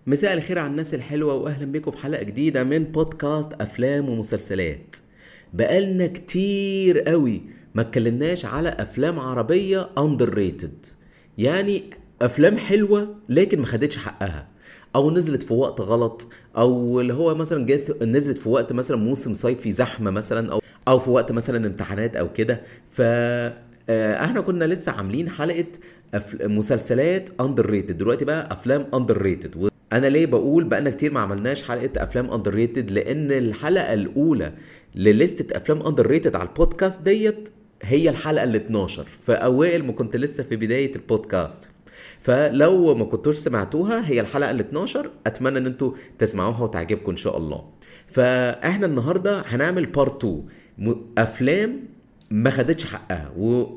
مساء الخير على الناس الحلوة وأهلا بيكم في حلقة جديدة من بودكاست أفلام ومسلسلات بقالنا كتير قوي ما اتكلمناش على أفلام عربية أندر ريتد يعني أفلام حلوة لكن ما خدتش حقها أو نزلت في وقت غلط أو اللي هو مثلا جت نزلت في وقت مثلا موسم صيفي زحمة مثلا أو أو في وقت مثلا امتحانات أو كده ف آه، احنا كنا لسه عاملين حلقه أف... مسلسلات اندر ريتد دلوقتي بقى افلام اندر ريتد انا ليه بقول بقالنا كتير ما عملناش حلقه افلام اندر ريتد لان الحلقه الاولى لليستة افلام اندر ريتد على البودكاست ديت هي الحلقه ال 12 في اوائل ما كنت لسه في بدايه البودكاست فلو ما كنتوش سمعتوها هي الحلقه ال 12 اتمنى ان انتوا تسمعوها وتعجبكم ان شاء الله فاحنا النهارده هنعمل بارت 2 م- افلام ما خدتش حقها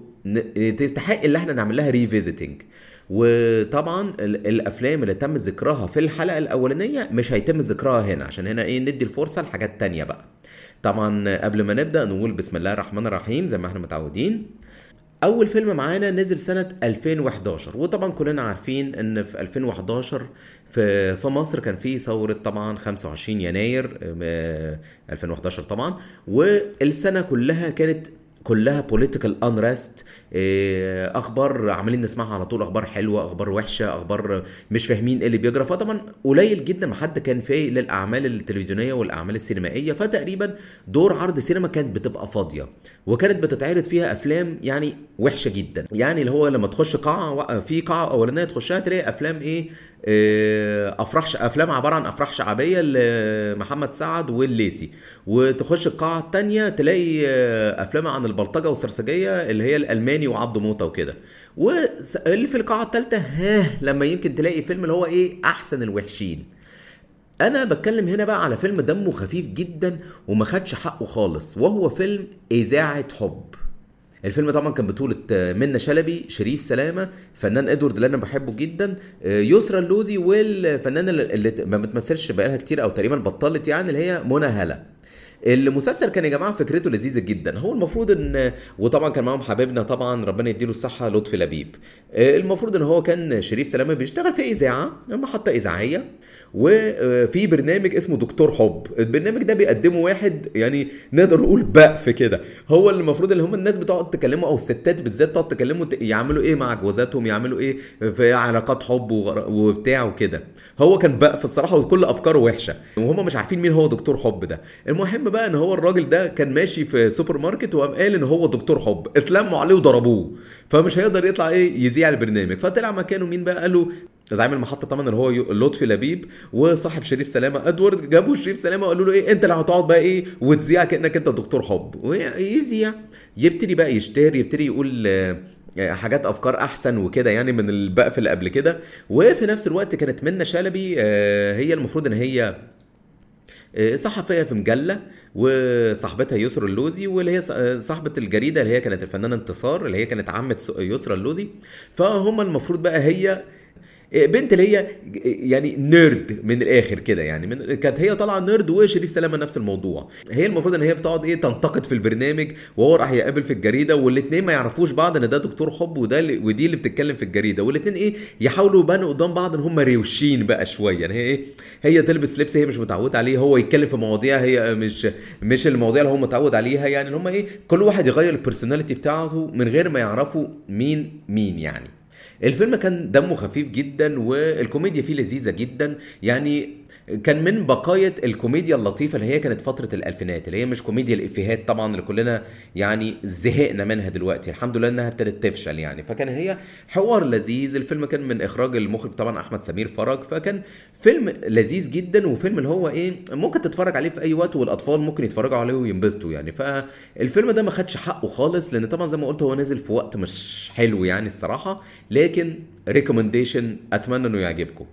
وتستحق اللي احنا نعمل لها ريفيزيتنج وطبعا ال- الافلام اللي تم ذكرها في الحلقه الاولانيه مش هيتم ذكرها هنا عشان هنا ايه ندي الفرصه لحاجات تانية بقى طبعا قبل ما نبدا نقول بسم الله الرحمن الرحيم زي ما احنا متعودين اول فيلم معانا نزل سنة 2011 وطبعا كلنا عارفين ان في 2011 في في مصر كان في ثورة طبعا 25 يناير آه، 2011 طبعا والسنة كلها كانت كلها بوليتيكال انرست اخبار عمالين نسمعها على طول اخبار حلوه اخبار وحشه اخبار مش فاهمين ايه اللي بيجرى فطبعا قليل جدا ما حد كان فايق للاعمال التلفزيونيه والاعمال السينمائيه فتقريبا دور عرض سينما كانت بتبقى فاضيه وكانت بتتعرض فيها افلام يعني وحشه جدا يعني اللي هو لما تخش قاعه في قاعه اولانيه تخشها تلاقي افلام ايه آه، افراح ش- افلام عباره عن افراح شعبيه لمحمد سعد والليسي وتخش القاعه التانية تلاقي آه، افلام عن البلطجه والسرسجيه اللي هي الالماني وعبده موته وكده واللي في القاعه الثالثه ها لما يمكن تلاقي فيلم اللي هو ايه احسن الوحشين انا بتكلم هنا بقى على فيلم دمه خفيف جدا وما خدش حقه خالص وهو فيلم اذاعه حب الفيلم طبعا كان بطولة آه، منة شلبي شريف سلامة فنان ادوارد اللي انا بحبه جدا آه، يسرا اللوزي والفنانة اللي اللي ما بتمثلش بقالها كتير او تقريبا بطلت يعني اللي هي منى هلا المسلسل كان يا جماعه فكرته لذيذه جدا هو المفروض ان وطبعا كان معاهم حبيبنا طبعا ربنا يديله الصحه لطفي لبيب آه، المفروض ان هو كان شريف سلامه بيشتغل في اذاعه محطه اذاعيه وفي برنامج اسمه دكتور حب البرنامج ده بيقدمه واحد يعني نقدر نقول بقف كده هو اللي المفروض اللي هم الناس بتقعد تكلمه او الستات بالذات تقعد تكلمه ت- يعملوا ايه مع جوازاتهم يعملوا ايه في علاقات حب وغر- وبتاع وكده هو كان بقف الصراحه وكل افكاره وحشه وهم مش عارفين مين هو دكتور حب ده المهم بقى ان هو الراجل ده كان ماشي في سوبر ماركت وقام قال ان هو دكتور حب اتلموا عليه وضربوه فمش هيقدر يطلع ايه يذيع البرنامج فطلع مكانه مين بقى قالوا زعيم المحطه طبعا اللي هو يو- لطفي لبيب وصاحب شريف سلامه ادوارد جابوا شريف سلامه وقالوا له ايه انت اللي هتقعد بقى ايه وتذيع كانك انت دكتور حب ويذيع يبتدي بقى يشتري يبتدي يقول آه، حاجات افكار احسن وكده يعني من البقف اللي قبل كده وفي نفس الوقت كانت منة شلبي آه، هي المفروض ان هي آه، صحفيه في مجله وصاحبتها يسرا اللوزي واللي هي ص- آه، صاحبه الجريده اللي هي كانت الفنانه انتصار اللي هي كانت عمه س- يسرا اللوزي فهم المفروض بقى هي بنت اللي هي يعني نيرد من الاخر كده يعني من كانت هي طالعه نيرد وشريف سلامه نفس الموضوع هي المفروض ان هي بتقعد ايه تنتقد في البرنامج وهو راح يقابل في الجريده والاثنين ما يعرفوش بعض ان ده دكتور حب وده اللي ودي اللي بتتكلم في الجريده والاثنين ايه يحاولوا يبانوا قدام بعض ان هم روشين بقى شويه يعني هي ايه هي تلبس لبس هي مش متعوده عليه هو يتكلم في مواضيع هي مش مش المواضيع اللي هو متعود عليها يعني ان هم ايه كل واحد يغير البرسوناليتي بتاعته من غير ما يعرفوا مين مين يعني الفيلم كان دمه خفيف جدا والكوميديا فيه لذيذه جدا يعني كان من بقايا الكوميديا اللطيفه اللي هي كانت فتره الالفينات اللي هي مش كوميديا الافيهات طبعا اللي كلنا يعني زهقنا منها دلوقتي الحمد لله انها ابتدت تفشل يعني فكان هي حوار لذيذ الفيلم كان من اخراج المخرج طبعا احمد سمير فرج فكان فيلم لذيذ جدا وفيلم اللي هو ايه ممكن تتفرج عليه في اي وقت والاطفال ممكن يتفرجوا عليه وينبسطوا يعني فالفيلم ده ما خدش حقه خالص لان طبعا زي ما قلت هو نازل في وقت مش حلو يعني الصراحه لكن ريكومنديشن اتمنى انه يعجبكم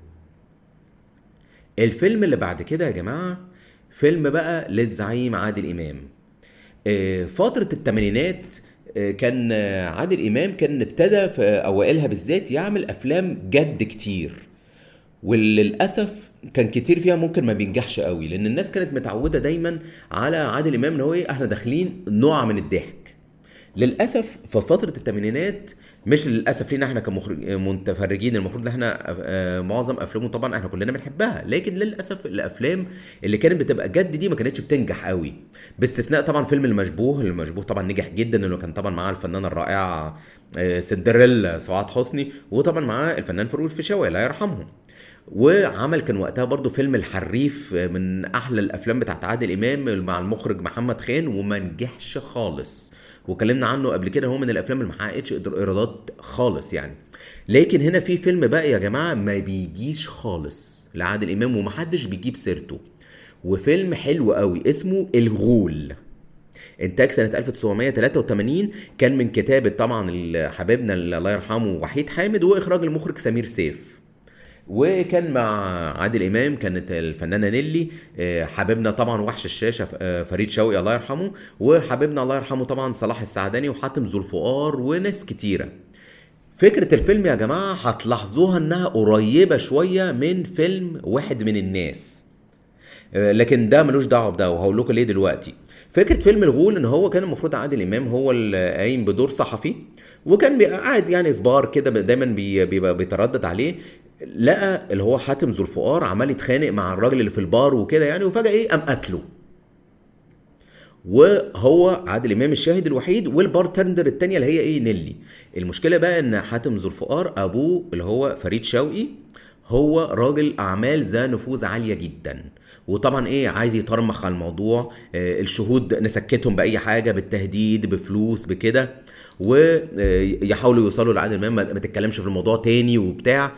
الفيلم اللي بعد كده يا جماعه فيلم بقى للزعيم عادل امام آه، فتره الثمانينات كان آه، عادل امام كان ابتدى في اوائلها بالذات يعمل افلام جد كتير وللاسف كان كتير فيها ممكن ما بينجحش قوي لان الناس كانت متعوده دايما على عادل امام ان هو ايه احنا داخلين نوع من الضحك للاسف في فتره الثمانينات مش للاسف لينا احنا كمخرج متفرجين المفروض ان احنا آه، معظم افلامه طبعا احنا كلنا بنحبها لكن للاسف الافلام اللي كانت بتبقى جد دي ما كانتش بتنجح قوي باستثناء طبعا فيلم المشبوه المشبوه طبعا نجح جدا لانه كان طبعا معاه الفنانه الرائعه آه، سندريلا سعاد حسني وطبعا معاه الفنان فاروق الفيشاوي الله يرحمهم وعمل كان وقتها برضو فيلم الحريف من احلى الافلام بتاعت عادل امام مع المخرج محمد خان وما نجحش خالص وكلمنا عنه قبل كده هو من الافلام اللي ما حققتش ايرادات خالص يعني لكن هنا في فيلم بقى يا جماعه ما بيجيش خالص لعادل امام ومحدش بيجيب سيرته وفيلم حلو قوي اسمه الغول انتاج سنه 1983 كان من كتابه طبعا حبيبنا الله يرحمه وحيد حامد واخراج المخرج سمير سيف وكان مع عادل امام كانت الفنانه نيلي آه، حبيبنا طبعا وحش الشاشه آه، فريد شوقي الله يرحمه وحبيبنا الله يرحمه طبعا صلاح السعداني وحاتم ذو الفقار وناس كتيره فكرة الفيلم يا جماعة هتلاحظوها انها قريبة شوية من فيلم واحد من الناس آه، لكن ده ملوش دعوة بده وهقول لكم ليه دلوقتي فكره فيلم الغول ان هو كان المفروض عادل امام هو اللي قايم بدور صحفي وكان قاعد يعني في بار كده دايما بيبقى بيتردد عليه لقى اللي هو حاتم ذو الفقار عمال يتخانق مع الراجل اللي في البار وكده يعني وفجاه ايه قام قتله وهو عادل امام الشاهد الوحيد والبارتندر التانية اللي هي ايه نيلي المشكله بقى ان حاتم ذو الفقار ابوه اللي هو فريد شوقي هو راجل اعمال ذا نفوذ عاليه جدا وطبعا ايه عايز يطرمخ على الموضوع آه الشهود نسكتهم باي حاجه بالتهديد بفلوس بكده ويحاولوا يوصلوا لعادل امام ما تتكلمش في الموضوع تاني وبتاع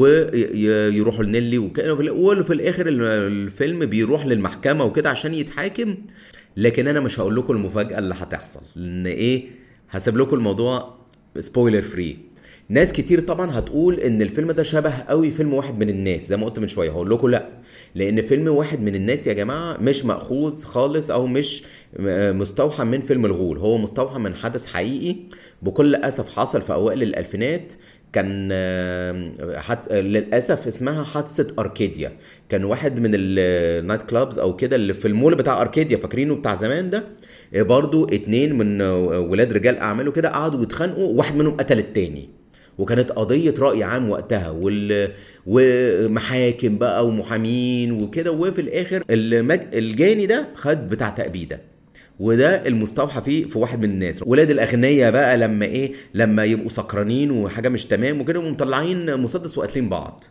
ويروحوا لنيلي وفي الاخر الفيلم بيروح للمحكمه وكده عشان يتحاكم لكن انا مش هقول لكم المفاجاه اللي هتحصل لان ايه هسيب لكم الموضوع سبويلر فري ناس كتير طبعا هتقول ان الفيلم ده شبه قوي فيلم واحد من الناس زي ما قلت من شويه هقول لكم لا لان فيلم واحد من الناس يا جماعه مش ماخوذ خالص او مش مستوحى من فيلم الغول هو مستوحى من حدث حقيقي بكل اسف حصل في اوائل الالفينات كان حت... للاسف اسمها حادثه اركيديا كان واحد من النايت كلابز او كده اللي في المول بتاع اركيديا فاكرينه بتاع زمان ده برضو اتنين من ولاد رجال اعمال وكده قعدوا يتخانقوا واحد منهم قتل التاني وكانت قضية رأي عام وقتها وال... ومحاكم بقى ومحامين وكده وفي الآخر المج... الجاني ده خد بتاع تأبيدة وده المستوحى فيه في واحد من الناس ولاد الاغنياء بقى لما ايه لما يبقوا سكرانين وحاجه مش تمام وكده ومطلعين مسدس وقاتلين بعض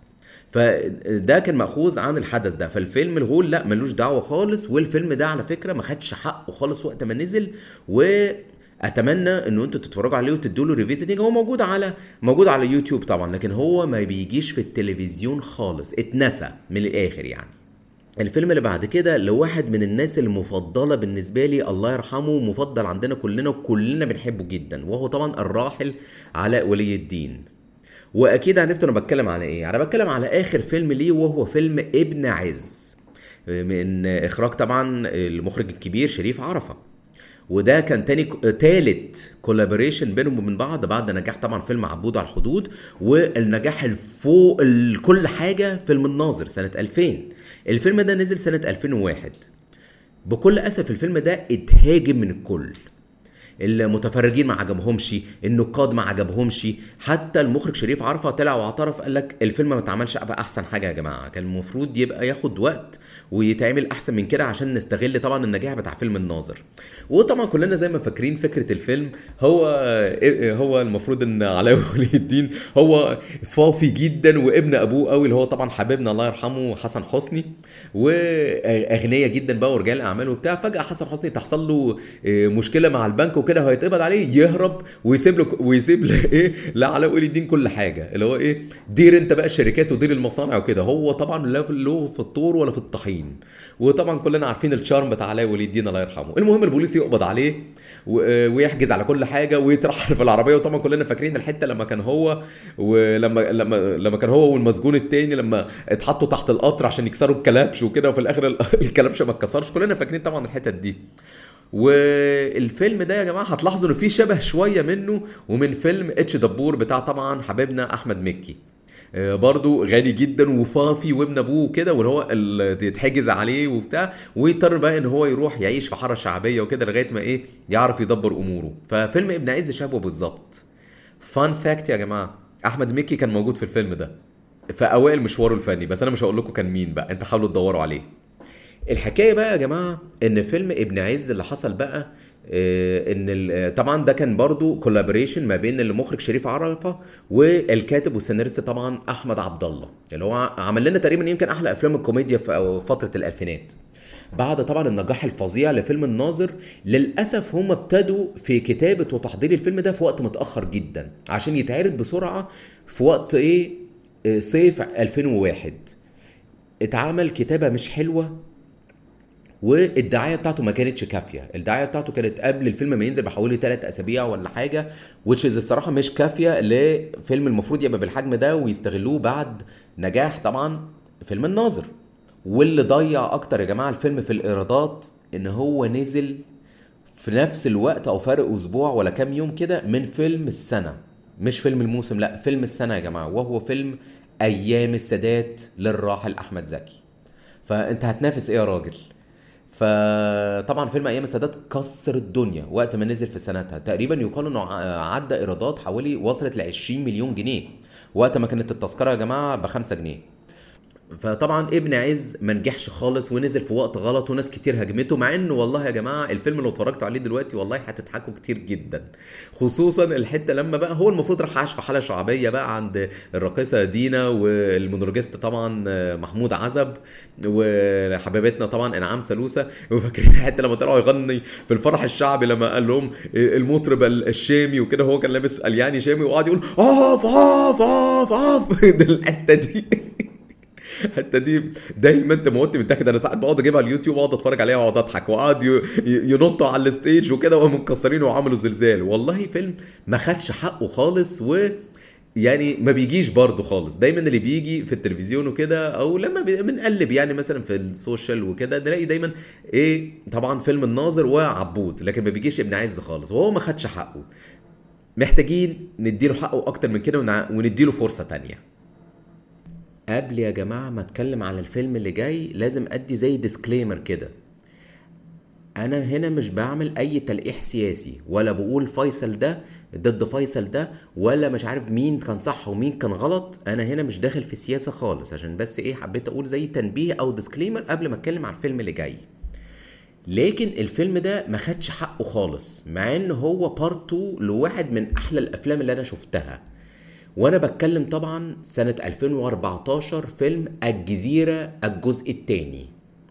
فده كان ماخوذ عن الحدث ده فالفيلم الغول لا ملوش دعوه خالص والفيلم ده على فكره ما خدش حقه خالص وقت ما نزل و اتمنى ان انتوا تتفرجوا عليه وتدوا له ريفيزيتنج هو موجود على موجود على يوتيوب طبعا لكن هو ما بيجيش في التلفزيون خالص اتنسى من الاخر يعني الفيلم اللي بعد كده لواحد من الناس المفضلة بالنسبة لي الله يرحمه مفضل عندنا كلنا وكلنا بنحبه جدا وهو طبعا الراحل علاء ولي الدين واكيد عرفتوا انا بتكلم على ايه انا بتكلم على اخر فيلم ليه وهو فيلم ابن عز من اخراج طبعا المخرج الكبير شريف عرفه وده كان تاني تالت كولابوريشن بينهم وبين بعض بعد نجاح طبعا فيلم عبود على الحدود والنجاح الفوق كل حاجه فيلم الناظر سنه 2000 الفيلم ده نزل سنه 2001 بكل اسف الفيلم ده اتهاجم من الكل المتفرجين ما عجبهمش النقاد ما عجبهمش حتى المخرج شريف عرفه طلع واعترف قال لك الفيلم ما اتعملش ابقى احسن حاجه يا جماعه كان المفروض يبقى ياخد وقت ويتعمل احسن من كده عشان نستغل طبعا النجاح بتاع فيلم الناظر وطبعا كلنا زي ما فاكرين فكره الفيلم هو هو المفروض ان علاء ولي الدين هو فافي جدا وابن ابوه قوي اللي هو طبعا حبيبنا الله يرحمه حسن حسني واغنيه جدا بقى ورجال اعمال وبتاع فجاه حسن حسني تحصل له مشكله مع البنك وكده وهيتقبض عليه يهرب ويسيب له ويسيب له ايه لعلاء ولي الدين كل حاجه اللي هو ايه دير انت بقى الشركات ودير المصانع وكده هو طبعا لا له في الطور ولا في الطحين وطبعا كلنا عارفين الشارم بتاع علاء ولي الدين الله يرحمه المهم البوليس يقبض عليه ويحجز على كل حاجه ويترحل في العربيه وطبعا كلنا فاكرين الحته لما كان هو ولما لما لما كان هو والمسجون التاني لما اتحطوا تحت القطر عشان يكسروا الكلبش وكده وفي الاخر الكلبش ما اتكسرش كلنا فاكرين طبعا الحتت دي والفيلم ده يا جماعه هتلاحظوا انه في شبه شويه منه ومن فيلم اتش دبور بتاع طبعا حبيبنا احمد مكي آه، برضو غني جدا وفافي وابن ابوه كده واللي هو اللي يتحجز عليه وبتاع ويضطر بقى ان هو يروح يعيش في حاره شعبيه وكده لغايه ما ايه يعرف يدبر اموره ففيلم ابن عز شبهه بالظبط فان فاكت يا جماعه احمد مكي كان موجود في الفيلم ده في اوائل مشواره الفني بس انا مش هقول لكم كان مين بقى انت حاولوا تدوروا عليه الحكايه بقى يا جماعه ان فيلم ابن عز اللي حصل بقى آه، ان ال- آه، طبعا ده كان برضو كولابوريشن ما بين المخرج شريف عرفه والكاتب والسيناريست طبعا احمد عبد الله اللي هو عمل لنا تقريبا يمكن احلى افلام الكوميديا في أو فتره الالفينات بعد طبعا النجاح الفظيع لفيلم الناظر للاسف هم ابتدوا في كتابه وتحضير الفيلم ده في وقت متاخر جدا عشان يتعرض بسرعه في وقت ايه آه، صيف 2001 اتعمل كتابه مش حلوه والدعايه بتاعته ما كانتش كافيه الدعايه بتاعته كانت قبل الفيلم ما ينزل بحوالي 3 اسابيع ولا حاجه which is الصراحه مش كافيه لفيلم المفروض يبقى بالحجم ده ويستغلوه بعد نجاح طبعا فيلم الناظر واللي ضيع اكتر يا جماعه الفيلم في الايرادات ان هو نزل في نفس الوقت او فرق اسبوع ولا كام يوم كده من فيلم السنه مش فيلم الموسم لا فيلم السنه يا جماعه وهو فيلم ايام السادات للراحل احمد زكي فانت هتنافس ايه يا راجل فطبعا فيلم ايام السادات كسر الدنيا وقت ما نزل في سنتها تقريبا يقال انه ع- عدى ايرادات حوالي وصلت ل 20 مليون جنيه وقت ما كانت التذكره يا جماعه ب 5 جنيه فطبعا ابن عز ما نجحش خالص ونزل في وقت غلط وناس كتير هاجمته مع انه والله يا جماعه الفيلم لو اتفرجتوا عليه دلوقتي والله هتضحكوا كتير جدا خصوصا الحته لما بقى هو المفروض راح عاش في حاله شعبيه بقى عند الراقصه دينا والمونولوجيست طبعا محمود عزب وحبيبتنا طبعا انعام سلوسه وفاكرين الحته لما طلعوا يغني في الفرح الشعبي لما قال لهم المطرب الشامي وكده هو كان لابس الياني شامي وقعد يقول اوف اوف اوف اوف ده الحته دي الحته دي دايما تموتني من الضحك ده انا ساعات بقعد اجيبها على اليوتيوب واقعد اتفرج عليها واقعد اضحك واقعد ي- ي- ينطوا على الستيج وكده وهم مكسرين وعملوا زلزال والله فيلم ما خدش حقه خالص و يعني ما بيجيش برضه خالص دايما اللي بيجي في التلفزيون وكده او لما بي- بنقلب يعني مثلا في السوشيال وكده نلاقي دايما ايه طبعا فيلم الناظر وعبود لكن ما بيجيش ابن عز خالص وهو ما خدش حقه محتاجين نديله حقه اكتر من كده ونع- ونديله فرصه تانية قبل يا جماعة ما اتكلم على الفيلم اللي جاي لازم ادي زي ديسكليمر كده انا هنا مش بعمل اي تلقيح سياسي ولا بقول فيصل ده ضد فيصل ده ولا مش عارف مين كان صح ومين كان غلط انا هنا مش داخل في السياسة خالص عشان بس ايه حبيت اقول زي تنبيه او ديسكليمر قبل ما اتكلم على الفيلم اللي جاي لكن الفيلم ده ما خدش حقه خالص مع ان هو بارت 2 لواحد من احلى الافلام اللي انا شفتها وانا بتكلم طبعا سنة 2014 فيلم الجزيرة الجزء الثاني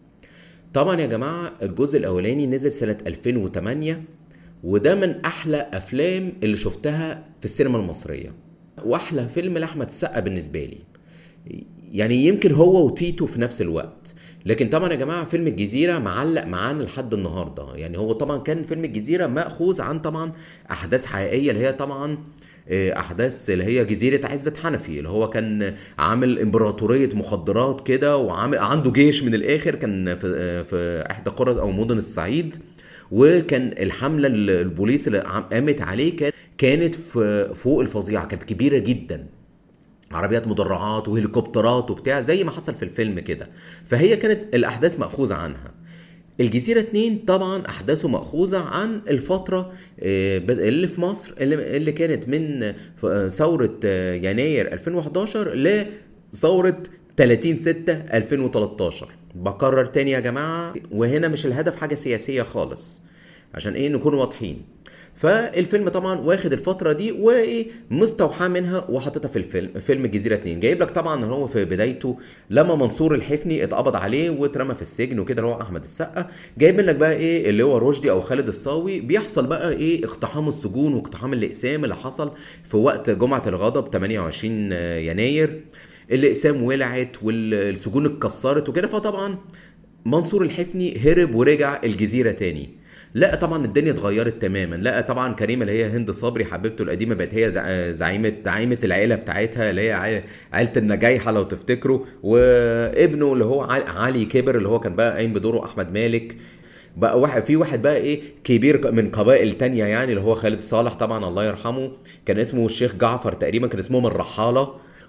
طبعا يا جماعة الجزء الاولاني نزل سنة 2008 وده من احلى افلام اللي شفتها في السينما المصرية واحلى فيلم لاحمد السقا بالنسبة لي يعني يمكن هو وتيتو في نفس الوقت لكن طبعا يا جماعه فيلم الجزيره معلق معانا لحد النهارده يعني هو طبعا كان فيلم الجزيره ماخوذ عن طبعا احداث حقيقيه اللي هي طبعا آه، احداث اللي هي جزيره عزت حنفي اللي هو كان عامل امبراطوريه مخدرات كده وعامل عنده جيش من الاخر كان في آه، في احدى قرى او مدن الصعيد وكان الحمله ال- البوليس اللي عم- قامت عليه كان- كانت في فوق الفظيعه كانت كبيره جدا عربيات مدرعات وهليكوبترات وبتاع زي ما حصل في الفيلم كده فهي كانت الاحداث ماخوذه عنها الجزيرة 2 طبعا أحداثه مأخوذة عن الفترة آه، بد- اللي في مصر اللي اللي كانت من آه، ثورة آه، يناير 2011 لثورة 30 6 2013 بكرر تاني يا جماعة وهنا مش الهدف حاجة سياسية خالص عشان ايه نكون واضحين فالفيلم طبعا واخد الفتره دي وايه مستوحاه منها وحاططها في الفيلم فيلم الجزيره 2 جايب لك طبعا هو في بدايته لما منصور الحفني اتقبض عليه واترمى في السجن وكده اللي هو احمد السقا جايب لك بقى ايه اللي هو رشدي او خالد الصاوي بيحصل بقى ايه اقتحام السجون واقتحام الاقسام اللي حصل في وقت جمعه الغضب 28 يناير الاقسام ولعت والسجون اتكسرت وكده فطبعا منصور الحفني هرب ورجع الجزيره تاني لا طبعا الدنيا اتغيرت تماما لا طبعا كريمه اللي هي هند صبري حبيبته القديمه بقت هي زع- زعيمه زعيمه العيله بتاعتها اللي هي عي- عيله النجايحه لو تفتكروا وابنه اللي هو عل- علي كبر اللي هو كان بقى قايم بدوره احمد مالك بقى واحد في واحد بقى ايه كبير من قبائل تانية يعني اللي هو خالد صالح طبعا الله يرحمه كان اسمه الشيخ جعفر تقريبا كان اسمهم الرحاله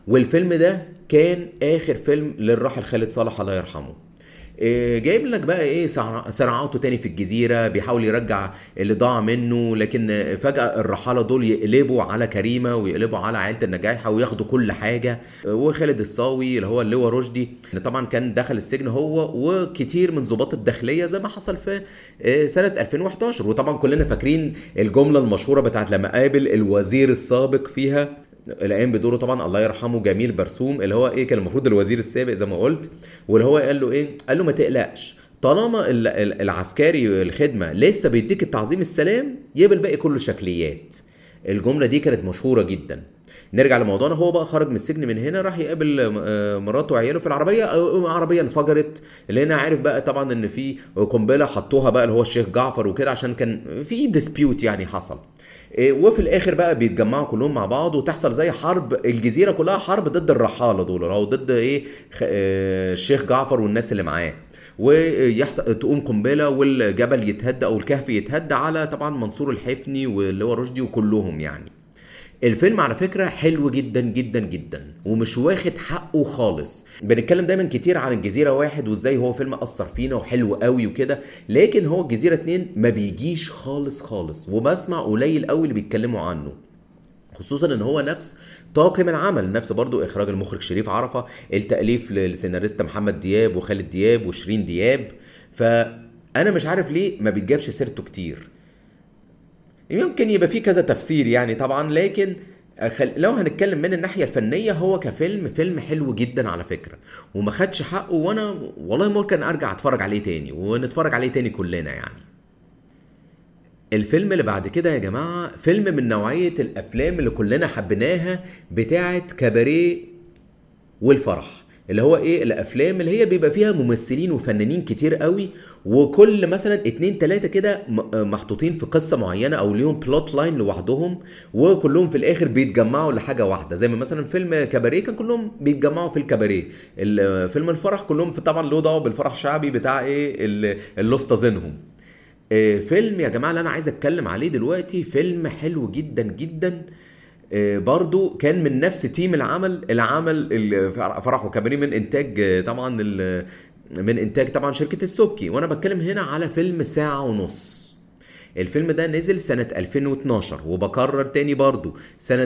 والفيلم ده كان اخر فيلم للراحل خالد صالح الله يرحمه إيه، جايب لك بقى ايه صراع- صراعاته تاني في الجزيره بيحاول يرجع اللي ضاع منه لكن فجاه الرحاله دول يقلبوا على كريمه ويقلبوا على عائله النجايحه وياخدوا كل حاجه وخالد الصاوي اللي هو اللواء رشدي طبعا كان دخل السجن هو وكتير من ضباط الداخليه زي ما حصل في إيه، سنه 2011 وطبعا كلنا فاكرين الجمله المشهوره بتاعت لما قابل الوزير السابق فيها القايم بدوره طبعا الله يرحمه جميل برسوم اللي هو ايه كان المفروض الوزير السابق زي ما قلت واللي هو قال له ايه قال له ما تقلقش طالما ال- ال- العسكري الخدمه لسه بيديك التعظيم السلام يبقى الباقي كله شكليات الجمله دي كانت مشهوره جدا نرجع لموضوعنا هو بقى خرج من السجن من هنا راح يقابل آه، مراته وعياله في العربيه آه، عربيه انفجرت لان عارف بقى طبعا ان في قنبله حطوها بقى اللي هو الشيخ جعفر وكده عشان كان في ديسبيوت يعني حصل إيه، وفي الاخر بقى بيتجمعوا كلهم مع بعض وتحصل زي حرب الجزيره كلها حرب ضد الرحاله دول او ضد ايه خ- آه، الشيخ جعفر والناس اللي معاه ويحصل تقوم قنبله والجبل يتهد او الكهف يتهد على طبعا منصور الحفني واللي هو رشدي وكلهم يعني الفيلم على فكرة حلو جدا جدا جدا ومش واخد حقه خالص بنتكلم دايما كتير عن الجزيرة واحد وازاي هو فيلم أثر فينا وحلو قوي وكده لكن هو الجزيرة اتنين ما بيجيش خالص خالص وبسمع قليل قوي اللي بيتكلموا عنه خصوصا ان هو نفس طاقم العمل نفس برضو اخراج المخرج شريف عرفة التأليف للسيناريست محمد دياب وخالد دياب وشيرين دياب فانا مش عارف ليه ما بيتجابش سيرته كتير يمكن يبقى فيه كذا تفسير يعني طبعا لكن خل... لو هنتكلم من الناحيه الفنيه هو كفيلم فيلم حلو جدا على فكره وما خدش حقه وانا والله ممكن ارجع اتفرج عليه تاني ونتفرج عليه تاني كلنا يعني الفيلم اللي بعد كده يا جماعه فيلم من نوعيه الافلام اللي كلنا حبيناها بتاعه كباريه والفرح اللي هو ايه الافلام اللي هي بيبقى فيها ممثلين وفنانين كتير قوي وكل مثلا اتنين تلاتة كده م- محطوطين في قصة معينة او ليهم بلوت لاين لوحدهم وكلهم في الاخر بيتجمعوا لحاجة واحدة زي ما مثلا فيلم كباريه كان كلهم بيتجمعوا في الكباريه ال- فيلم الفرح كلهم في طبعا له دعوة بالفرح الشعبي بتاع ايه ال- اللي استاذنهم آه، فيلم يا جماعة اللي أنا عايز أتكلم عليه دلوقتي فيلم حلو جدا جدا آه، برضو كان من نفس تيم العمل العمل اللي فرح وكباريه من إنتاج آه، طبعا ال- من إنتاج طبعا شركة السبكي وأنا بتكلم هنا على فيلم ساعة ونص الفيلم ده نزل سنة 2012 وبكرر تاني برضو سنة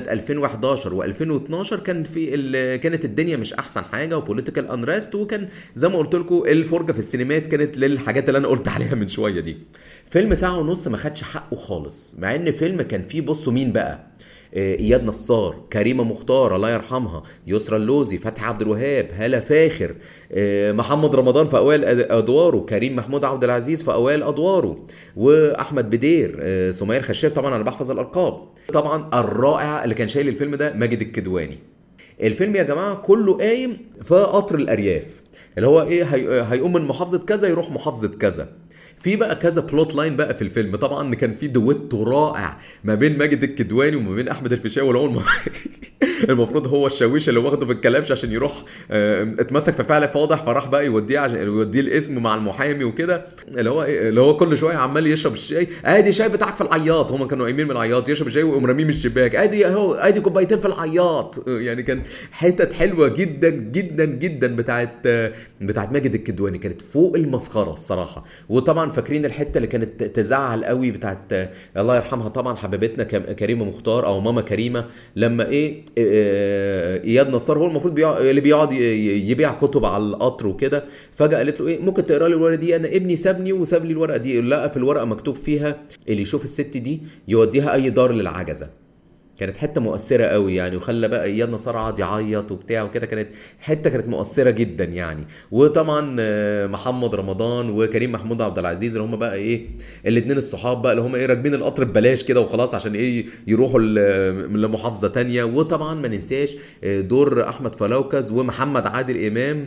2011 و2012 كان في ال... كانت الدنيا مش أحسن حاجة وبوليتيكال انرست وكان زي ما قلت لكم الفرجة في السينمات كانت للحاجات اللي أنا قلت عليها من شوية دي فيلم ساعة ونص ما خدش حقه خالص مع إن فيلم كان فيه بصوا مين بقى آه، اياد نصار كريمه مختار الله يرحمها يسرا اللوزي فتحي عبد الوهاب هاله فاخر آه، محمد رمضان في اوائل أد- ادواره كريم محمود عبد العزيز في اوائل ادواره واحمد بدير آه، سمير خشاب طبعا انا بحفظ الالقاب طبعا الرائع اللي كان شايل الفيلم ده ماجد الكدواني الفيلم يا جماعه كله قايم في قطر الارياف اللي هو ايه هي... هيقوم من محافظه كذا يروح محافظه كذا في بقى كذا بلوت لاين بقى في الفيلم طبعا كان في دويتو رائع ما بين ماجد الكدواني وما بين احمد الفيشاوي اللي هو الم... المفروض هو الشاويش اللي واخده في الكلبش عشان يروح آه، اتمسك في فعل فاضح فراح بقى يوديه عشان يوديه الاسم مع المحامي وكده اللي هو إيه؟ اللي هو كل شويه عمال يشرب الشاي ادي شاي بتاعك في العياط هم كانوا قايمين من العياط يشرب الشاي ويقوم راميه من الشباك ادي اهو ادي كوبايتين في العياط يعني كان حتت حلوه جدا جدا جدا بتاعت بتاعت ماجد الكدواني كانت فوق المسخره الصراحه وطبعا فاكرين الحته اللي كانت تزعل قوي بتاعت الله يرحمها طبعا حبيبتنا كم- كريمه مختار او ماما كريمه لما ايه آه، اياد نصار هو المفروض بيقعد اللي بيقعد ي- ي- يبيع كتب على القطر وكده فجاه قالت له ايه ممكن تقرا لي الورقه دي انا ابني سابني وساب لي الورقه دي لقى في الورقه مكتوب فيها اللي يشوف الست دي يوديها اي دار للعجزه كانت حته مؤثره قوي يعني وخلى بقى اياد نصار قعد يعيط وبتاع وكده كانت حته كانت مؤثره جدا يعني وطبعا آه، محمد رمضان وكريم محمود عبد العزيز اللي هم بقى ايه الاثنين الصحاب بقى اللي هم ايه راكبين القطر ببلاش كده وخلاص عشان ايه يروحوا ل- لمحافظه تانية وطبعا ما ننساش آه، دور احمد فلوكس ومحمد عادل امام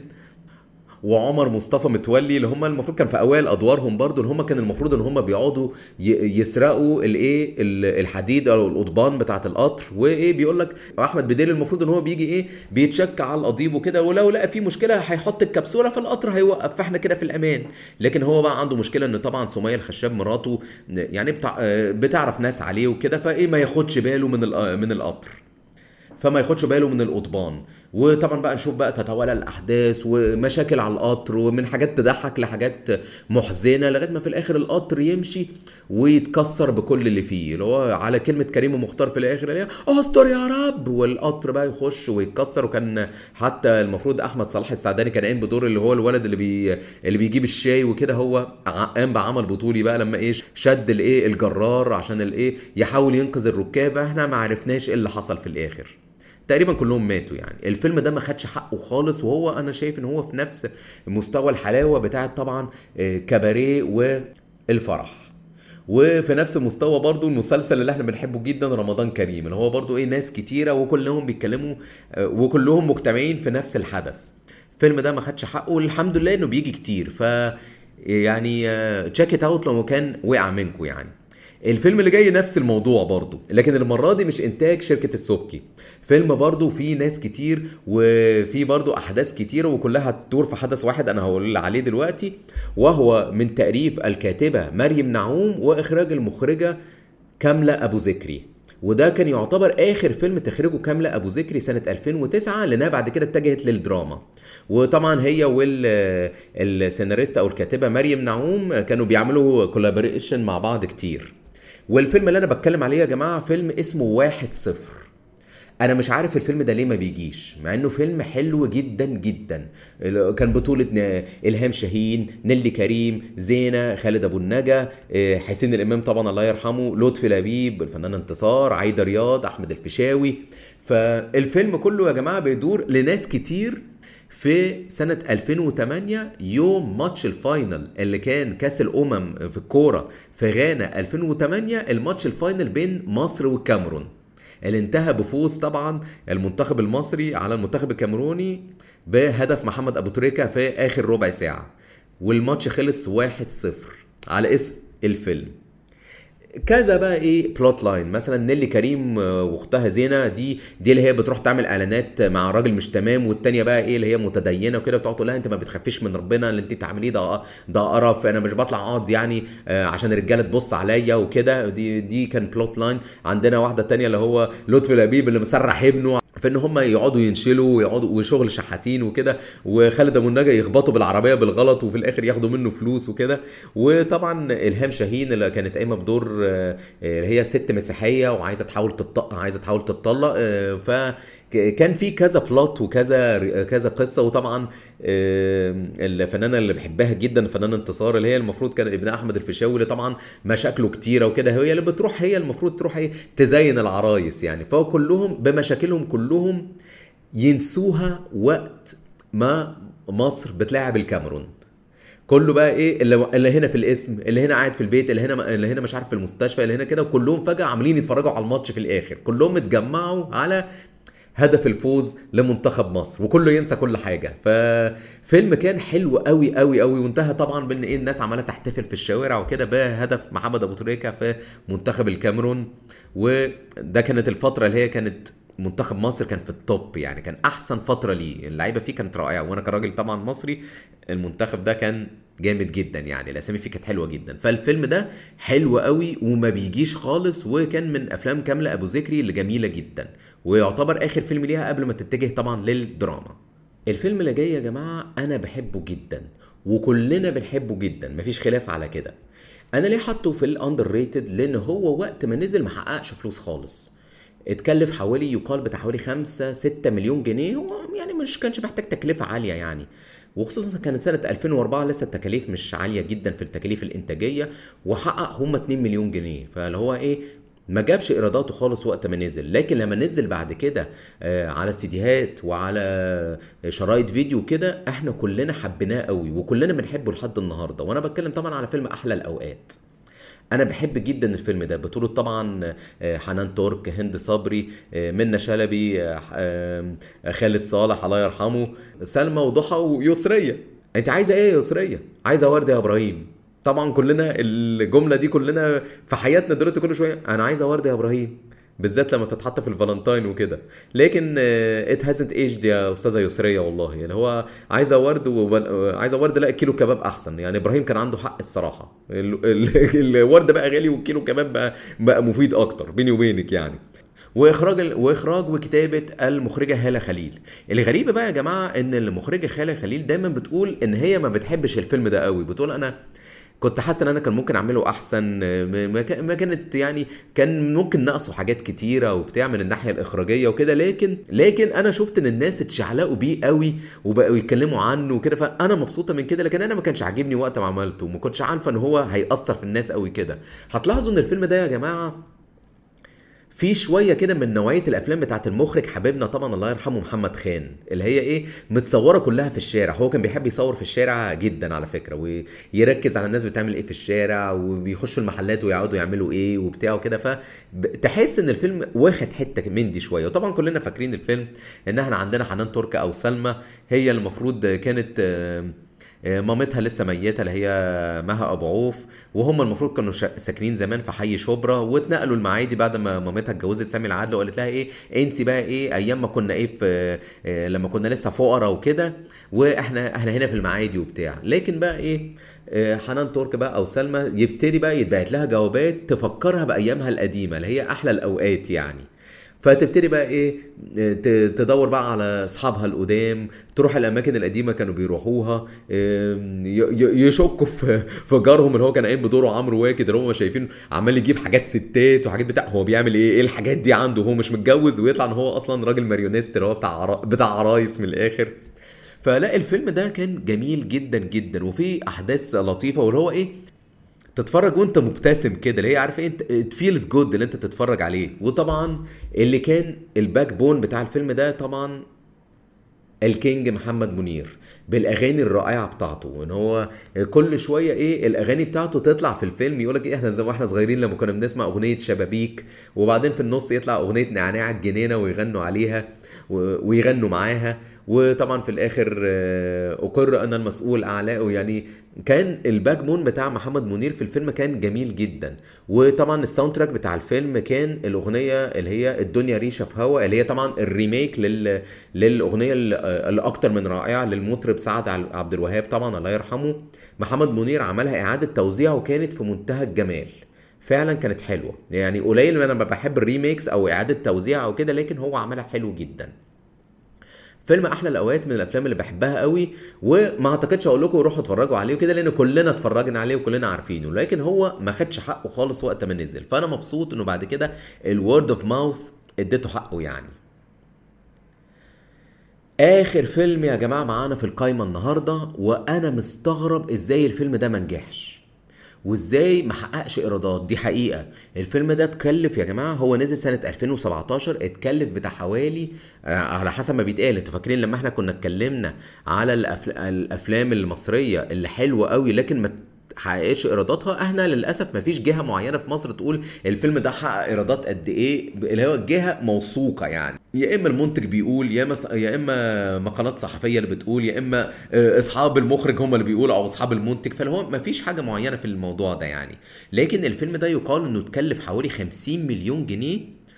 وعمر مصطفى متولي اللي هم المفروض كان في اوائل ادوارهم برضو اللي هم كان المفروض ان هم بيقعدوا ي- يسرقوا الايه ال- الحديد او القضبان بتاعه القطر وايه بيقول لك احمد بديل المفروض ان هو بيجي ايه بيتشك على القضيب وكده ولو لقى في مشكله هيحط الكبسوله في القطر هيوقف فاحنا كده في الامان لكن هو بقى عنده مشكله ان طبعا سميه الخشاب مراته يعني بتاع بتعرف ناس عليه وكده فايه ما ياخدش باله من الق- من القطر فما ياخدش باله من القضبان وطبعا بقى نشوف بقى تتوالى الاحداث ومشاكل على القطر ومن حاجات تضحك لحاجات محزنه لغايه ما في الاخر القطر يمشي ويتكسر بكل اللي فيه اللي هو على كلمه كريم مختار في الاخر اللي هي استر يا رب والقطر بقى يخش ويتكسر وكان حتى المفروض احمد صلاح السعداني كان قايم بدور اللي هو الولد اللي بي اللي بيجيب الشاي وكده هو قام بعمل بطولي بقى لما ايه شد الايه الجرار عشان الايه يحاول ينقذ الركاب احنا ما عرفناش ايه اللي حصل في الاخر تقريبا كلهم ماتوا يعني الفيلم ده ما خدش حقه خالص وهو انا شايف ان هو في نفس مستوى الحلاوه بتاعه طبعا كباريه والفرح وفي نفس المستوى برضو المسلسل اللي احنا بنحبه جدا رمضان كريم اللي هو برضو ايه ناس كتيرة وكلهم بيتكلموا وكلهم مجتمعين في نفس الحدث الفيلم ده ما خدش حقه والحمد لله انه بيجي كتير ف يعني تشيك ات اوت لو كان وقع منكم يعني الفيلم اللي جاي نفس الموضوع برضه لكن المرة دي مش انتاج شركة السبكي فيلم برضه فيه ناس كتير وفي برضه احداث كتيرة وكلها تدور في حدث واحد انا هقول عليه دلوقتي وهو من تأليف الكاتبة مريم نعوم واخراج المخرجة كاملة ابو ذكري وده كان يعتبر اخر فيلم تخرجه كامله ابو ذكري سنه 2009 لانها بعد كده اتجهت للدراما وطبعا هي والسيناريست او الكاتبه مريم نعوم كانوا بيعملوا كولابوريشن مع بعض كتير والفيلم اللي انا بتكلم عليه يا جماعه فيلم اسمه واحد صفر انا مش عارف الفيلم ده ليه ما بيجيش مع انه فيلم حلو جدا جدا كان بطولة الهام شاهين نيلي كريم زينة خالد ابو النجا حسين الامام طبعا الله يرحمه لطفي لبيب الفنان انتصار عايدة رياض احمد الفيشاوي فالفيلم كله يا جماعة بيدور لناس كتير في سنة 2008 يوم ماتش الفاينل اللي كان كاس الأمم في الكورة في غانا 2008 الماتش الفاينل بين مصر والكاميرون اللي انتهى بفوز طبعا المنتخب المصري على المنتخب الكاميروني بهدف محمد ابو تريكه في اخر ربع ساعه والماتش خلص 1-0 على اسم الفيلم كذا بقى ايه بلوت لاين مثلا نيلي كريم واختها زينه دي دي اللي هي بتروح تعمل اعلانات مع راجل مش تمام والتانيه بقى ايه اللي هي متدينه وكده بتقعد تقول لها انت ما بتخافيش من ربنا اللي انت بتعمليه ده ده قرف انا مش بطلع اقعد يعني عشان الرجاله تبص عليا وكده دي دي كان بلوت لاين عندنا واحده تانية اللي هو لطفي لبيب اللي مسرح ابنه في ان هم يقعدوا ينشلوا ويقعدوا وشغل شحاتين وكده وخالد ابو النجا يخبطوا بالعربيه بالغلط وفي الاخر ياخدوا منه فلوس وكده وطبعا الهام شاهين اللي كانت قايمه بدور اللي هي ست مسيحيه وعايزه تحاول تطلق عايزه تحاول تتطلق ف كان في كذا بلوت وكذا كذا قصه وطبعا الفنانه اللي بحبها جدا الفنانه انتصار اللي هي المفروض كان ابن احمد الفيشاوي اللي طبعا مشاكله كتيره وكده هي اللي بتروح هي المفروض تروح ايه تزين العرايس يعني فهو كلهم بمشاكلهم كلهم ينسوها وقت ما مصر بتلاعب الكاميرون كله بقى ايه اللي, اللي هنا في الاسم اللي هنا قاعد في البيت اللي هنا اللي هنا مش عارف في المستشفى اللي هنا كده وكلهم فجاه عاملين يتفرجوا على الماتش في الاخر كلهم اتجمعوا على هدف الفوز لمنتخب مصر وكله ينسى كل حاجه ففيلم كان حلو قوي قوي قوي وانتهى طبعا بان ايه الناس عماله تحتفل في الشوارع وكده بهدف محمد ابو تريكه في منتخب الكاميرون وده كانت الفتره اللي هي كانت منتخب مصر كان في التوب يعني كان احسن فتره ليه اللعيبه فيه كانت رائعه وانا كراجل طبعا مصري المنتخب ده كان جامد جدا يعني الاسامي فيه كانت حلوه جدا فالفيلم ده حلو قوي وما بيجيش خالص وكان من افلام كامله ابو ذكري اللي جميله جدا ويعتبر اخر فيلم ليها قبل ما تتجه طبعا للدراما الفيلم اللي جاي يا جماعه انا بحبه جدا وكلنا بنحبه جدا مفيش خلاف على كده انا ليه حاطه في الاندر ريتد لان هو وقت ما نزل ما حققش فلوس خالص اتكلف حوالي يقال بتاع حوالي 5 6 مليون جنيه يعني مش كانش محتاج تكلفه عاليه يعني وخصوصا كانت سنة 2004 لسه التكاليف مش عالية جدا في التكاليف الإنتاجية وحقق هم 2 مليون جنيه فاللي هو إيه ما جابش ايراداته خالص وقت ما نزل لكن لما نزل بعد كده على سيديهات وعلى شرايط فيديو كده احنا كلنا حبيناه قوي وكلنا بنحبه لحد النهارده وانا بتكلم طبعا على فيلم احلى الاوقات انا بحب جدا الفيلم ده بطولة طبعا حنان ترك هند صبري منى شلبي خالد صالح الله يرحمه سلمى وضحى ويسرية انت عايزه ايه يا يسرية عايزه ورده يا ابراهيم طبعا كلنا الجمله دي كلنا في حياتنا دلوقتي كل شويه انا عايزه ورده يا ابراهيم بالذات لما تتحط في الفالنتاين وكده لكن ات هازنت ايجد يا استاذه يسريه والله يعني هو عايزه ورد وبل... عايزه ورد لا كيلو كباب احسن يعني ابراهيم كان عنده حق الصراحه ال... ال... الورد بقى غالي والكيلو كباب بقى بقى مفيد اكتر بيني وبينك يعني واخراج واخراج وكتابه المخرجه هاله خليل الغريب بقى يا جماعه ان المخرجه هاله خليل دايما بتقول ان هي ما بتحبش الفيلم ده قوي بتقول انا كنت حاسس ان انا كان ممكن اعمله احسن ما كانت يعني كان ممكن ناقصه حاجات كتيره وبتاع من الناحيه الاخراجيه وكده لكن لكن انا شفت ان الناس اتشعلقوا بيه قوي وبقوا يتكلموا عنه وكده فانا مبسوطه من كده لكن انا ما كانش عاجبني وقت ما عملته وما كنتش عارفه ان هو هيأثر في الناس قوي كده هتلاحظوا ان الفيلم ده يا جماعه في شويه كده من نوعيه الافلام بتاعت المخرج حبيبنا طبعا الله يرحمه محمد خان اللي هي ايه متصوره كلها في الشارع هو كان بيحب يصور في الشارع جدا على فكره ويركز على الناس بتعمل ايه في الشارع وبيخشوا المحلات ويقعدوا يعملوا ايه وبتاع وكده فتحس ان الفيلم واخد حته من دي شويه وطبعا كلنا فاكرين الفيلم ان احنا عندنا حنان تركه او سلمى هي المفروض كانت آه، مامتها لسه ميته اللي هي مها ابو عوف وهم المفروض كانوا ساكنين زمان في حي شبرا واتنقلوا المعادي بعد ما مامتها اتجوزت سامي العدل وقالت لها ايه انسي بقى ايه ايام ما كنا ايه في آه، لما كنا لسه فقراء وكده واحنا احنا هنا في المعادي وبتاع لكن بقى ايه آه، حنان ترك بقى او سلمى يبتدي بقى يتبعت لها جوابات تفكرها بايامها القديمه اللي هي احلى الاوقات يعني فتبتدي بقى ايه تدور بقى على اصحابها القدام تروح الاماكن القديمه كانوا بيروحوها يشكوا في في جارهم اللي هو كان قايم بدوره عمرو واكد اللي هم شايفين عمال يجيب حاجات ستات وحاجات بتاع هو بيعمل ايه ايه الحاجات دي عنده هو مش متجوز ويطلع ان هو اصلا راجل ماريونيست اللي هو بتاع بتاع عرايس من الاخر فلا الفيلم ده كان جميل جدا جدا وفيه احداث لطيفه واللي هو ايه تتفرج وانت مبتسم كده اللي هي عارف ايه انت فيلز جود اللي انت تتفرج عليه وطبعا اللي كان الباك بون بتاع الفيلم ده طبعا الكينج محمد منير بالاغاني الرائعه بتاعته ان هو كل شويه ايه الاغاني بتاعته تطلع في الفيلم يقول لك ايه احنا زي ما احنا صغيرين لما كنا بنسمع اغنيه شبابيك وبعدين في النص يطلع اغنيه نعناع الجنينه ويغنوا عليها ويغنوا معاها وطبعا في الاخر آه، اقر ان المسؤول اعلائه يعني كان الباك بون بتاع محمد منير في الفيلم كان جميل جدا وطبعا الساوند تراك بتاع الفيلم كان الاغنيه اللي هي الدنيا ريشه في هوا اللي هي طبعا الريميك لل... للاغنيه اللي اكتر من رائعه للمطرب سعد عبد الوهاب طبعا الله يرحمه محمد منير عملها اعاده توزيع وكانت في منتهى الجمال فعلا كانت حلوه يعني قليل ما انا بحب الريميكس او اعاده توزيع او كده لكن هو عملها حلو جدا فيلم احلى الاوقات من الافلام اللي بحبها قوي وما اعتقدش اقول لكم روحوا اتفرجوا عليه وكده لان كلنا اتفرجنا عليه وكلنا عارفينه لكن هو ما خدش حقه خالص وقت ما نزل فانا مبسوط انه بعد كده الورد اوف ماوث اديته حقه يعني اخر فيلم يا جماعه معانا في القايمه النهارده وانا مستغرب ازاي الفيلم ده ما نجحش وازاي ما حققش ايرادات دي حقيقه الفيلم ده اتكلف يا جماعه هو نزل سنه 2017 اتكلف بتاع حوالي آه، على حسب ما بيتقال انتوا فاكرين لما احنا كنا اتكلمنا على الافلام المصريه اللي حلوه قوي لكن ما حققتش ايراداتها احنا للاسف ما فيش جهه معينه في مصر تقول الفيلم ده حقق ايرادات قد ايه اللي هو جهه موثوقه يعني يا اما المنتج بيقول يا اما يا اما مقالات صحفيه اللي بتقول يا اما آه، اصحاب المخرج هم اللي بيقولوا او اصحاب المنتج فاللي هو ما فيش حاجه معينه في الموضوع ده يعني لكن الفيلم ده يقال انه اتكلف حوالي 50 مليون جنيه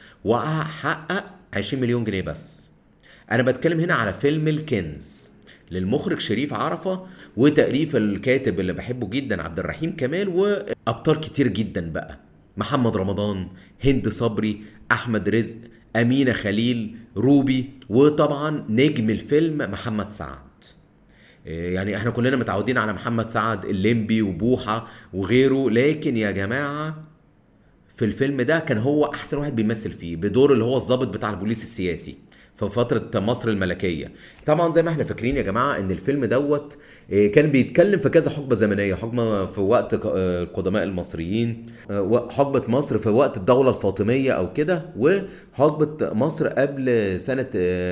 وحقق 20 مليون جنيه بس انا بتكلم هنا على فيلم الكنز للمخرج شريف عرفة وتأليف الكاتب اللي بحبه جدا عبد الرحيم كمال وأبطال كتير جدا بقى محمد رمضان هند صبري أحمد رزق أمينة خليل روبي وطبعا نجم الفيلم محمد سعد إيه، يعني احنا كلنا متعودين على محمد سعد الليمبي وبوحة وغيره لكن يا جماعة في الفيلم ده كان هو احسن واحد بيمثل فيه بدور اللي هو الضابط بتاع البوليس السياسي في فترة مصر الملكية طبعا زي ما احنا فاكرين يا جماعة ان الفيلم دوت آه، كان بيتكلم في كذا حقبة زمنية حقبة في وقت آه، القدماء المصريين آه، حقبة مصر في وقت الدولة الفاطمية او كده وحقبة مصر قبل سنة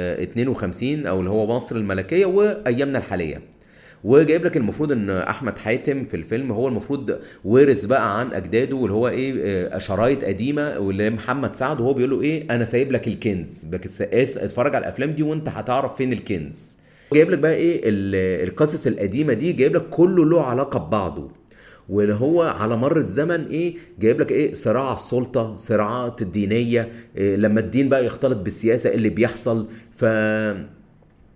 52 او اللي هو مصر الملكية وايامنا الحالية وجايب لك المفروض ان احمد حاتم في الفيلم هو المفروض ورث بقى عن اجداده واللي هو ايه آه، شرايط قديمه واللي محمد سعد وهو بيقول له ايه انا سايب لك الكنز اتفرج على الافلام دي وانت هتعرف فين الكنز جايب لك بقى ايه القصص القديمه دي جايب لك كله له علاقه ببعضه واللي هو على مر الزمن ايه جايب لك ايه صراع السلطه صراعات الدينيه إيه لما الدين بقى يختلط بالسياسه اللي بيحصل ف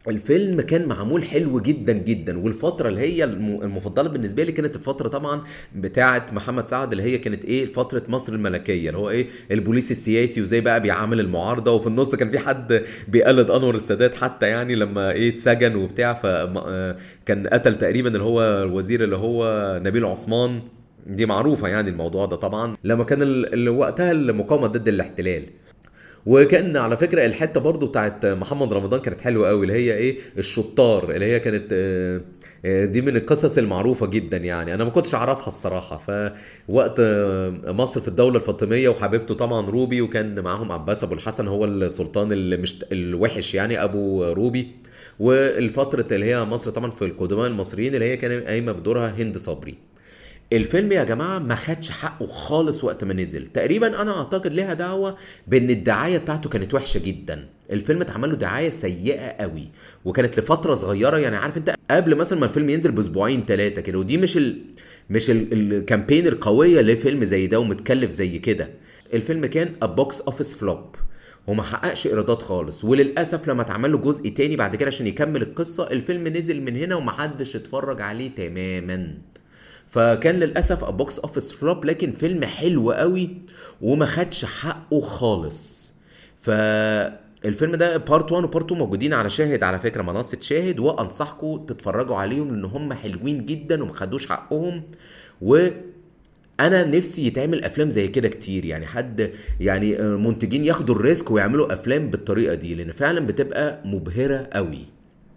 الفيلم كان معمول حلو جدا جدا والفتره اللي هي الم- المفضله بالنسبه لي كانت الفتره طبعا بتاعه محمد سعد اللي هي كانت ايه فتره مصر الملكيه اللي هو ايه البوليس السياسي وازاي بقى بيعامل المعارضه وفي النص كان في حد بيقلد انور السادات حتى يعني لما ايه اتسجن وبتاع فكان قتل تقريبا اللي هو الوزير اللي هو نبيل عثمان دي معروفه يعني الموضوع ده طبعا لما كان ال- ال- وقتها المقاومه ضد الاحتلال وكان على فكره الحته برضو بتاعت محمد رمضان كانت حلوه قوي اللي هي ايه الشطار اللي هي كانت آه، آه، دي من القصص المعروفه جدا يعني انا ما كنتش اعرفها الصراحه فوقت آه، مصر في الدوله الفاطميه وحبيبته طبعا روبي وكان معاهم عباس ابو الحسن هو السلطان اللي مش الوحش يعني ابو روبي والفتره اللي هي مصر طبعا في القدماء المصريين اللي هي كانت قايمه بدورها هند صبري الفيلم يا جماعه ما خدش حقه خالص وقت ما نزل تقريبا انا اعتقد ليها دعوه بان الدعايه بتاعته كانت وحشه جدا الفيلم اتعمل له دعايه سيئه قوي وكانت لفتره صغيره يعني عارف انت قبل مثلا ما الفيلم ينزل باسبوعين ثلاثه كده ودي مش ال... مش ال... الكامبين القويه لفيلم زي ده ومتكلف زي كده الفيلم كان بوكس اوفيس فلوب وما حققش ايرادات خالص وللاسف لما اتعمل له جزء تاني بعد كده عشان يكمل القصه الفيلم نزل من هنا ومحدش اتفرج عليه تماما فكان للاسف بوكس اوفيس فلوب لكن فيلم حلو قوي وما خدش حقه خالص ف الفيلم ده بارت 1 وبارت 2 موجودين على شاهد على فكره منصه شاهد وانصحكم تتفرجوا عليهم لان هم حلوين جدا وما خدوش حقهم و انا نفسي يتعمل افلام زي كده كتير يعني حد يعني آه، منتجين ياخدوا الريسك ويعملوا افلام بالطريقه دي لان فعلا بتبقى مبهره قوي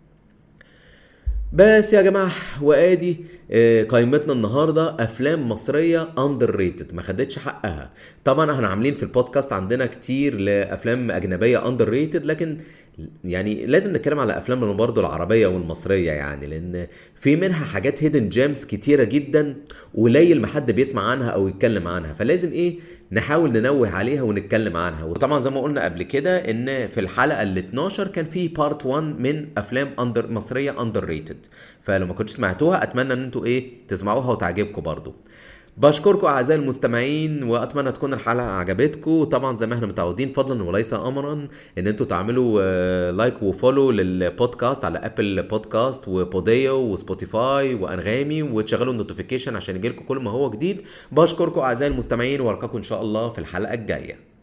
بس يا جماعه وادي آه، قائمتنا النهارده افلام مصريه اندر ريتد ما خدتش حقها طبعا احنا عاملين في البودكاست عندنا كتير لافلام اجنبيه اندر ريتد لكن يعني لازم نتكلم على افلامنا برضه العربيه والمصريه يعني لان في منها حاجات هيدن جيمز كتيره جدا قليل ما حد بيسمع عنها او يتكلم عنها فلازم ايه نحاول ننوه عليها ونتكلم عنها وطبعا زي ما قلنا قبل كده ان في الحلقه ال 12 كان في بارت 1 من افلام اندر مصريه اندر ريتد فلو ما كنتش سمعتوها اتمنى ان انتوا ايه تسمعوها وتعجبكم برضو بشكركم اعزائي المستمعين واتمنى تكون الحلقه عجبتكم طبعا زي ما احنا متعودين فضلا وليس امرا ان انتوا تعملوا آه، لايك وفولو للبودكاست على ابل بودكاست وبوديو وسبوتيفاي وانغامي وتشغلوا النوتيفيكيشن عشان يجيلكم كل ما هو جديد بشكركم اعزائي المستمعين والقاكم ان شاء الله في الحلقه الجايه